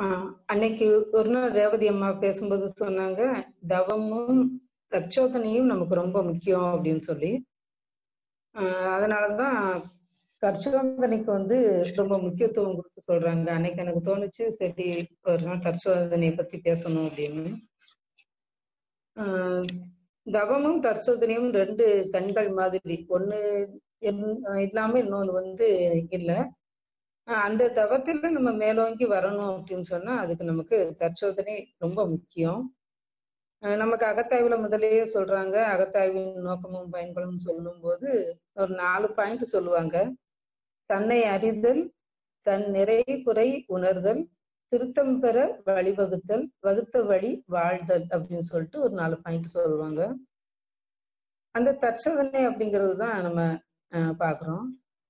ஆஹ் அன்னைக்கு ஒரு நாள் ரேவதி அம்மா பேசும்போது சொன்னாங்க தவமும் தற்சோதனையும் நமக்கு ரொம்ப முக்கியம் அப்படின்னு சொல்லி ஆஹ் அதனாலதான் தற்சோதனைக்கு வந்து ரொம்ப முக்கியத்துவம் கொடுத்து சொல்றாங்க அன்னைக்கு எனக்கு தோணுச்சு சரி ஒரு நாள் தற்சோதனையை பத்தி பேசணும் அப்படின்னு ஆஹ் தவமும் தற்சோதனையும் ரெண்டு கண்கள் மாதிரி ஒண்ணு இன்- இல்லாம இன்னொன்னு வந்து இல்லை ஆஹ் அந்த தவத்துல நம்ம மேலோங்கி வரணும் அப்படின்னு சொன்னா அதுக்கு நமக்கு தற்சோதனை ரொம்ப முக்கியம் ஆஹ் நமக்கு அகத்தாய்வுல முதல்லயே சொல்றாங்க அகத்தாய்வின் நோக்கமும் பயன்களும் சொல்லும் போது ஒரு நாலு பாயிண்ட் சொல்லுவாங்க தன்னை அறிதல் தன் நிறை குறை உணர்தல் திருத்தம் பெற வழிவகுத்தல் வகுத்த வழி வாழ்தல் அப்படின்னு சொல்லிட்டு ஒரு நாலு பாயிண்ட் சொல்லுவாங்க அந்த தற்சோதனை அப்படிங்கிறது தான் நம்ம ஆஹ் பாக்குறோம்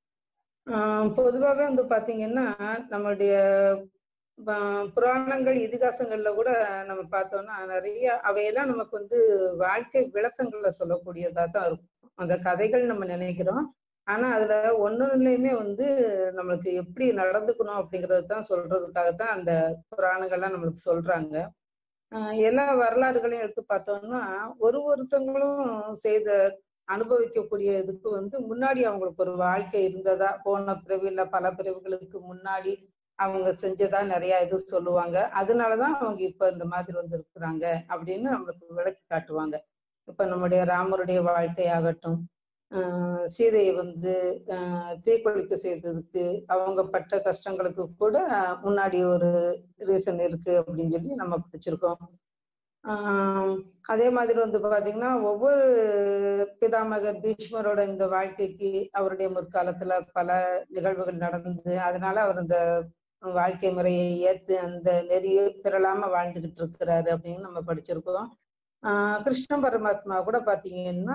ஆஹ் பொதுவாவே வந்து பாத்தீங்கன்னா நம்மளுடைய ஆஹ் புராணங்கள் இதிகாசங்கள்ல கூட நம்ம பார்த்தோம்னா நிறைய அவையெல்லாம் நமக்கு வந்து வாழ்க்கை விளக்கங்கள்ல சொல்லக்கூடியதா தான் இருக்கும் அந்த கதைகள் நம்ம நினைக்கிறோம் ஆனா அதுல ஒண்ணுலயுமே வந்து நம்மளுக்கு எப்படி நடந்துக்கணும் அப்படிங்கறது தான் சொல்றதுக்காகத்தான் அந்த புராணங்கள்லாம் நம்மளுக்கு சொல்றாங்க ஆஹ் எல்லா வரலாறுகளையும் எடுத்து பார்த்தோம்னா ஒரு ஒருத்தவங்களும் செய்த அனுபவிக்கக்கூடிய இதுக்கு வந்து முன்னாடி அவங்களுக்கு ஒரு வாழ்க்கை இருந்ததா போன பிறவில பல பிறவிகளுக்கு முன்னாடி அவங்க செஞ்சதா நிறைய இது சொல்லுவாங்க அதனாலதான் அவங்க இப்ப இந்த மாதிரி வந்து இருக்கிறாங்க அப்படின்னு நம்மளுக்கு விளக்கி காட்டுவாங்க இப்ப நம்முடைய ராமருடைய வாழ்க்கையாகட்டும் ஆஹ் சீதையை வந்து ஆஹ் தீக்குளிக்க செய்ததுக்கு அவங்க பட்ட கஷ்டங்களுக்கு கூட முன்னாடி ஒரு ரீசன் இருக்கு அப்படின்னு சொல்லி நம்ம படிச்சிருக்கோம் ஆஹ் அதே மாதிரி வந்து பாத்தீங்கன்னா ஒவ்வொரு பிதாமகர் பீஷ்மரோட இந்த வாழ்க்கைக்கு அவருடைய முற்காலத்துல பல நிகழ்வுகள் நடந்தது அதனால அவர் இந்த வாழ்க்கை முறையை ஏத்து அந்த நெறிய திரளாம வாழ்ந்துகிட்டு இருக்கிறாரு அப்படின்னு நம்ம படிச்சிருக்கோம் ஆஹ் கிருஷ்ண பரமாத்மா கூட பாத்தீங்கன்னா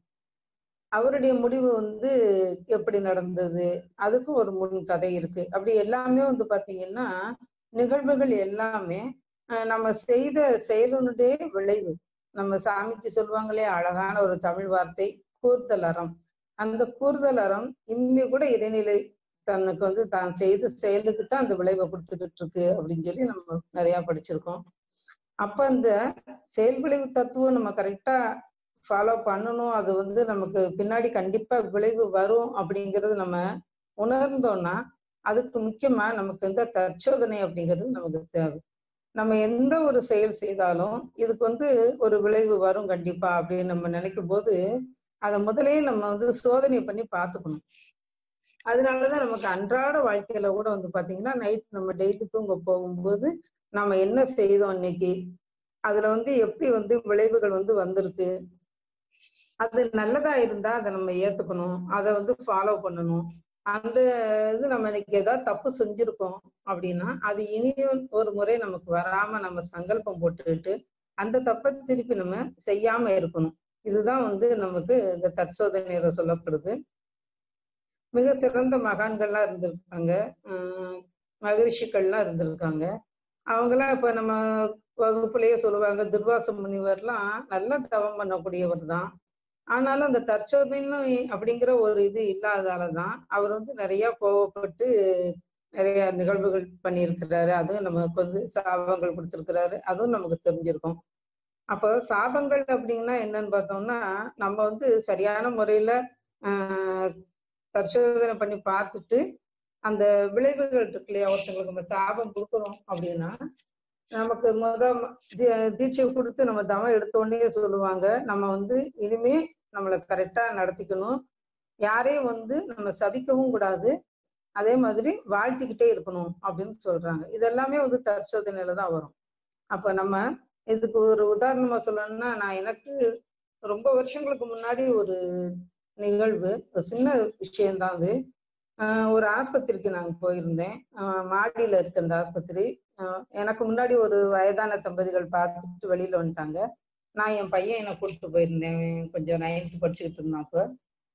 அவருடைய முடிவு வந்து எப்படி நடந்தது அதுக்கும் ஒரு முன் கதை இருக்கு அப்படி எல்லாமே வந்து பாத்தீங்கன்னா நிகழ்வுகள் எல்லாமே ஆஹ் நம்ம செய்த செயலுடைய விளைவு நம்ம சாமிக்கு சொல்லுவாங்களே அழகான ஒரு தமிழ் வார்த்தை கூர்தல் அறம் அந்த கூர்தல் அறம் இம்மி கூட இறைநிலை தனக்கு வந்து தான் செய்த செயலுக்கு தான் அந்த விளைவை கொடுத்துக்கிட்டு இருக்கு அப்படின்னு சொல்லி நம்ம நிறைய படிச்சிருக்கோம் அப்ப அந்த செயல் விளைவு தத்துவம் நம்ம கரெக்டா ஃபாலோ பண்ணணும் அது வந்து நமக்கு பின்னாடி கண்டிப்பா விளைவு வரும் அப்படிங்கறது நம்ம உணர்ந்தோம்னா அதுக்கு முக்கியமா நமக்கு இந்த தற்சோதனை அப்படிங்கிறது நமக்கு தேவை நம்ம எந்த ஒரு செயல் செய்தாலும் இதுக்கு வந்து ஒரு விளைவு வரும் கண்டிப்பா அப்படின்னு நம்ம நினைக்கும் போது அதை முதலே நம்ம வந்து சோதனை பண்ணி பார்த்துக்கணும் அதனாலதான் நமக்கு அன்றாட வாழ்க்கையில கூட வந்து பாத்தீங்கன்னா நைட் நம்ம டெய்லி தூங்க போகும்போது நம்ம என்ன செய்தோம் இன்னைக்கு அதுல வந்து எப்படி வந்து விளைவுகள் வந்து வந்திருக்கு அது நல்லதா இருந்தா அதை நம்ம ஏத்துக்கணும் அதை வந்து ஃபாலோ பண்ணணும் அந்த இது நம்ம இன்னைக்கு ஏதாவது தப்பு செஞ்சிருக்கோம் அப்படின்னா அது இனியும் ஒரு முறை நமக்கு வராம நம்ம சங்கல்பம் போட்டுக்கிட்டு அந்த தப்பை திருப்பி நம்ம செய்யாம இருக்கணும் இதுதான் வந்து நமக்கு இந்த தற்சோதனையில சொல்லப்படுது மிக சிறந்த மகான்கள்லாம் இருந்திருக்காங்க ஆஹ் மகரிஷிகள்லாம் இருந்திருக்காங்க அவங்கெல்லாம் இப்ப நம்ம வகுப்புலயே சொல்லுவாங்க துர்வாச முனிவர்லாம் நல்ல தவம் பண்ணக்கூடியவர் தான் ஆனாலும் அந்த தற்சோதனை அப்படிங்கிற ஒரு இது இல்லாதாலதான் அவர் வந்து நிறைய கோவப்பட்டு நிறைய நிகழ்வுகள் பண்ணியிருக்கிறாரு அதுவும் நமக்கு வந்து சாபங்கள் கொடுத்திருக்கிறாரு அதுவும் நமக்கு தெரிஞ்சிருக்கும் அப்போ சாபங்கள் அப்படின்னா என்னன்னு பார்த்தோம்னா நம்ம வந்து சரியான முறையில ஆஹ் பரிசோதனை பண்ணி பார்த்துட்டு அந்த விளைவுகள் இருக்கு இல்லையா ஒருத்தங்களுக்கு நம்ம சாபம் கொடுக்குறோம் அப்படின்னா நமக்கு முத தீ- தீட்சை கொடுத்து நம்ம தவம் எடுத்த உடனே சொல்லுவாங்க நம்ம வந்து இனிமே நம்மளை கரெக்டா நடத்திக்கணும் யாரையும் வந்து நம்ம சபிக்கவும் கூடாது அதே மாதிரி வாழ்த்திக்கிட்டே இருக்கணும் அப்படின்னு சொல்றாங்க இதெல்லாமே வந்து தற்சோதனையில தான் வரும் அப்ப நம்ம இதுக்கு ஒரு உதாரணமா சொல்லணும்னா நான் எனக்கு ரொம்ப வருஷங்களுக்கு முன்னாடி ஒரு நிகழ்வு ஒரு சின்ன விஷயம்தான் அது ஆஹ் ஒரு ஆஸ்பத்திரிக்கு நாங்க போயிருந்தேன் ஆஹ் மாடியில இருக்கு அந்த ஆஸ்பத்திரி ஆஹ் எனக்கு முன்னாடி ஒரு வயதான தம்பதிகள் பார்த்துட்டு வெளியில வந்துட்டாங்க நான் என் பையன் என்னை கூட்டிட்டு போயிருந்தேன் கொஞ்சம் நைன்த்து படிச்சுக்கிட்டு இருந்தான் அப்ப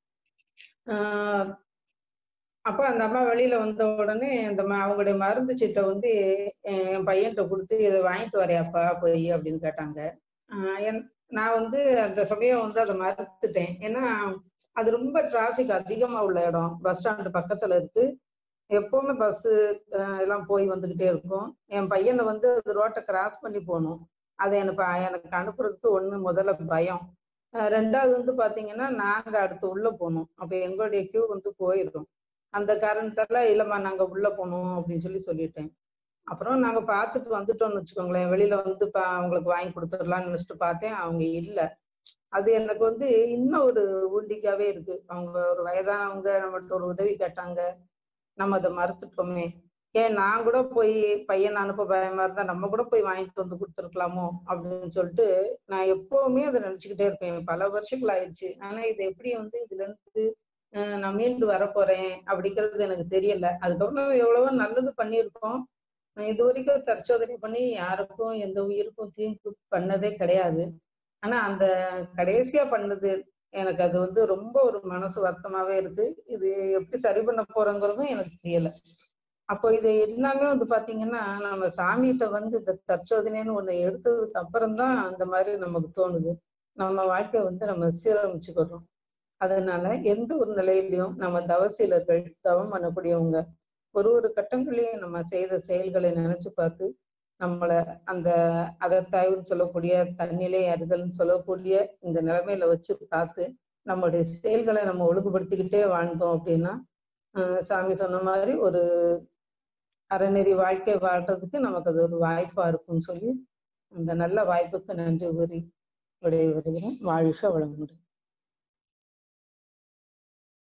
ஆஹ் அப்ப அந்த அம்மா வெளியில வந்த உடனே அந்த ம- அவங்களுடைய மருந்து சீட்டை வந்து என் பையன்கிட்ட கொடுத்து இதை வாங்கிட்டு வரையாப்பா போய் அப்படின்னு கேட்டாங்க ஆஹ் என்- நான் வந்து அந்த சமயம் வந்து அதை மறுத்துட்டேன் ஏன்னா அது ரொம்ப டிராபிக் அதிகமா உள்ள இடம் பஸ் ஸ்டாண்ட் பக்கத்துல இருக்கு எப்பவுமே பஸ் எல்லாம் போய் வந்துகிட்டே இருக்கும் என் பையனை வந்து அது ரோட்டை கிராஸ் பண்ணி போகணும் அதை எனக்கு எனக்கு அனுப்புறதுக்கு ஒண்ணு முதல்ல பயம் அஹ் ரெண்டாவது வந்து பாத்தீங்கன்னா நாங்க அடுத்து உள்ள போகணும் அப்ப எங்களுடைய கியூ வந்து போயிடும் அந்த காரணத்தால இல்லம்மா நாங்க உள்ள போகணும் அப்படின்னு சொல்லி சொல்லிட்டேன் அப்புறம் நாங்க பார்த்துட்டு வந்துட்டோம்னு வச்சுக்கோங்களேன் வெளியில வந்து பா அவங்களுக்கு வாங்கி கொடுத்துடலாம்னு நினைச்சிட்டு பார்த்தேன் அவங்க இல்ல அது எனக்கு வந்து இன்னும் ஒரு ஊண்டிக்காவே இருக்கு அவங்க ஒரு வயதானவங்க நம்மகிட்ட ஒரு உதவி கேட்டாங்க நம்ம அதை மறுத்துட்டோமே ஏன் நான் கூட போய் பையன் அனுப்ப பயமா இருந்தா நம்ம கூட போய் வாங்கிட்டு வந்து கொடுத்துருக்கலாமோ அப்படின்னு சொல்லிட்டு நான் எப்பவுமே அதை நினைச்சுக்கிட்டே இருப்பேன் பல வருஷங்கள் ஆயிடுச்சு ஆனா இது எப்படி வந்து இதுல இருந்து அஹ் நான் மீண்டு வர போறேன் அப்படிங்கிறது எனக்கு தெரியல அதுக்கப்புறம் எவ்வளவோ நல்லது பண்ணியிருக்கோம் நான் இது வரைக்கும் தற்சோதனை பண்ணி யாருக்கும் எந்த உயிருக்கும் தீங்கு பண்ணதே கிடையாது ஆனா அந்த கடைசியா பண்ணது எனக்கு அது வந்து ரொம்ப ஒரு மனசு வருத்தமாவே இருக்கு இது எப்படி சரி பண்ண போறோங்கிறதும் எனக்கு தெரியல அப்போ இது எல்லாமே வந்து பாத்தீங்கன்னா நம்ம சாமிகிட்ட வந்து இந்த தற்சோதனைன்னு ஒண்ணு எடுத்ததுக்கு அப்புறம் தான் அந்த மாதிரி நமக்கு தோணுது நம்ம வாழ்க்கைய வந்து நம்ம சீரமைச்சுக்கிறோம் அதனால எந்த ஒரு நிலையிலையும் நம்ம தவசீலர்கள் தவம் பண்ணக்கூடியவங்க ஒரு ஒரு கட்டங்களையும் நம்ம செய்த செயல்களை நினைச்சு பார்த்து நம்மள அந்த அகத்தாய்வுன்னு சொல்லக்கூடிய தன்னிலை அறிதல்னு சொல்லக்கூடிய இந்த நிலைமையில வச்சு பார்த்து நம்மளுடைய செயல்களை நம்ம ஒழுங்குபடுத்திக்கிட்டே வாழ்ந்தோம் அப்படின்னா ஆஹ் சாமி சொன்ன மாதிரி ஒரு அறநெறி வாழ்க்கை வாழ்றதுக்கு நமக்கு அது ஒரு வாய்ப்பா இருக்கும்னு சொல்லி அந்த நல்ல வாய்ப்புக்கு நன்றி கூறி விடைபெறுகிறேன் வாழ்க வளமுடன்